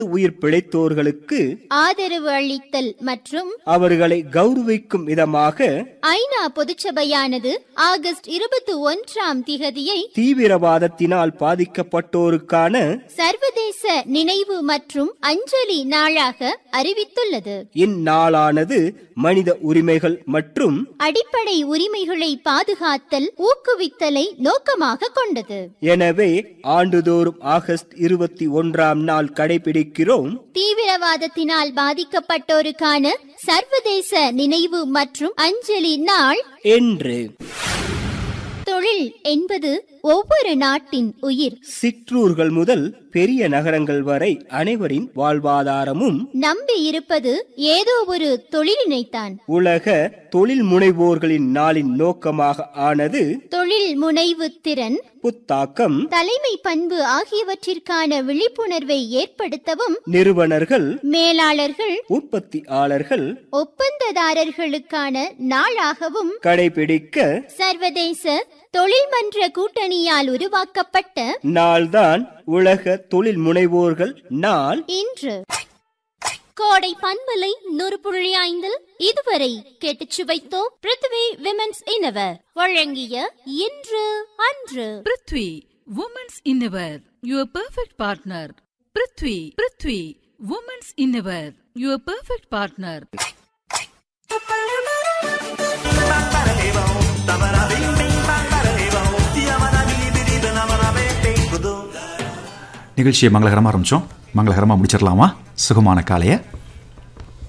உயிர் பிழைத்தோர்களுக்கு ஆதரவு அளித்தல் மற்றும் அவர்களை கௌரவிக்கும் விதமாக ஐநா பொதுச்சபையானது ஆகஸ்ட் இருபத்தி ஒன்றாம் திகதியை தீவிரவாதத்தினால் பாதிக்கப்பட்டோருக்கான சர்வதேச நினைவு மற்றும் அஞ்சலி நாளாக அறிவித்துள்ளது இந்நாளானது மனித உரிமைகள் மற்றும் அடிப்படை உரிமைகளை பாதுகாத்தல் ஊக்குவித்தலை நோக்கமாக கொண்டது எனவே ஆண்டுதோறும் ஆகஸ்ட் இருபத்தி ஒன்றாம் நாள் கடைபிடிக்கிறோம் தீவிரவாதத்தினால் பாதிக்கப்பட்டோருக்கான சர்வதேச நினைவு மற்றும் அஞ்சலி நாள் என்று தொழில் என்பது ஒவ்வொரு நாட்டின் உயிர் சிற்றூர்கள் முதல் பெரிய நகரங்கள் வரை அனைவரின் வாழ்வாதாரமும் நம்பி இருப்பது ஏதோ ஒரு தொழிலினைத்தான் உலக தொழில் முனைவோர்களின் நாளின் நோக்கமாக ஆனது தொழில் முனைவு திறன் புத்தாக்கம் தலைமை பண்பு ஆகியவற்றிற்கான விழிப்புணர்வை ஏற்படுத்தவும் நிறுவனர்கள் மேலாளர்கள் உற்பத்தியாளர்கள் ஒப்பந்ததாரர்களுக்கான நாளாகவும் கடைபிடிக்க சர்வதேச தொழில்மன்ற கூட்டணியால் உருவாக்கப்பட்ட நாள்தான் உலக தொழில் முனைவோர்கள் நாள் இன்று கோடை பண்பலை நூறு புள்ளி ஐந்தில் இதுவரை கேட்டுச் சுவைத்தோம் பிருத்வி விமென்ஸ் இனவர் வழங்கிய இன்று அன்று prithvi women's innerwear your perfect partner prithvi prithvi women's innerwear your perfect partner நிகழ்ச்சியை மங்களகரமாக ஆரம்பித்தோம் மங்களகரமாக முடிச்சிடலாமா சுகமான காலையை